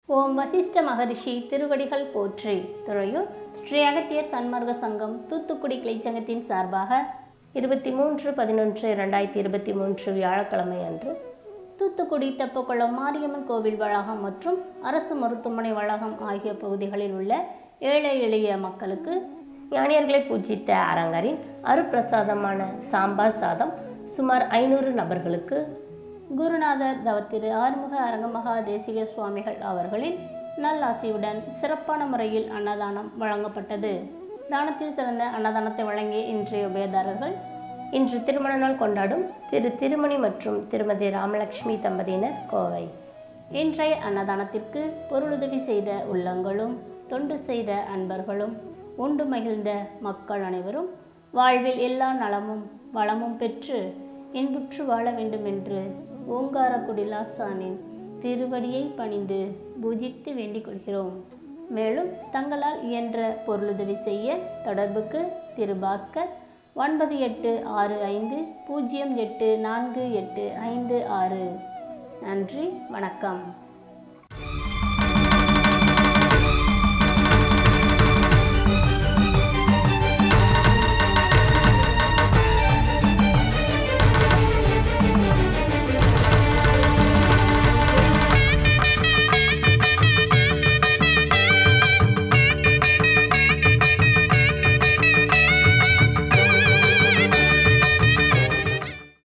ஓம் வசிஷ்ட மகரிஷி திருவடிகள் போற்றி துறையூர் ஸ்ரீ அகத்தியர் சன்மார்க்க சங்கம் தூத்துக்குடி கிளைச்சங்கத்தின் சார்பாக இருபத்தி மூன்று பதினொன்று ரெண்டாயிரத்தி இருபத்தி மூன்று வியாழக்கிழமை அன்று தூத்துக்குடி தெப்பக்குளம் மாரியம்மன் கோவில் வளாகம் மற்றும் அரசு மருத்துவமனை வளாகம் ஆகிய பகுதிகளில் உள்ள ஏழை எளிய மக்களுக்கு ஞானியர்களை பூஜித்த அரங்கரின் அருப்பிரசாதமான சாம்பார் சாதம் சுமார் ஐநூறு நபர்களுக்கு குருநாதர் தவத்திரு ஆறுமுக அரங்கமகா தேசிக சுவாமிகள் அவர்களின் நல்லாசியுடன் சிறப்பான முறையில் அன்னதானம் வழங்கப்பட்டது தானத்தில் சிறந்த அன்னதானத்தை வழங்கிய இன்றைய உபயதாரர்கள் இன்று திருமண நாள் கொண்டாடும் திரு திருமணி மற்றும் திருமதி ராமலட்சுமி தம்பதியினர் கோவை இன்றைய அன்னதானத்திற்கு பொருளுதவி செய்த உள்ளங்களும் தொண்டு செய்த அன்பர்களும் உண்டு மகிழ்ந்த மக்கள் அனைவரும் வாழ்வில் எல்லா நலமும் வளமும் பெற்று இன்புற்று வாழ வேண்டும் என்று ஓங்காரக்குடி லாசானின் திருவடியை பணிந்து பூஜித்து வேண்டிக் கொள்கிறோம் மேலும் தங்களால் இயன்ற பொருளுதவி செய்ய தொடர்புக்கு திரு பாஸ்கர் ஒன்பது எட்டு ஆறு ஐந்து பூஜ்ஜியம் எட்டு நான்கு எட்டு ஐந்து ஆறு நன்றி வணக்கம்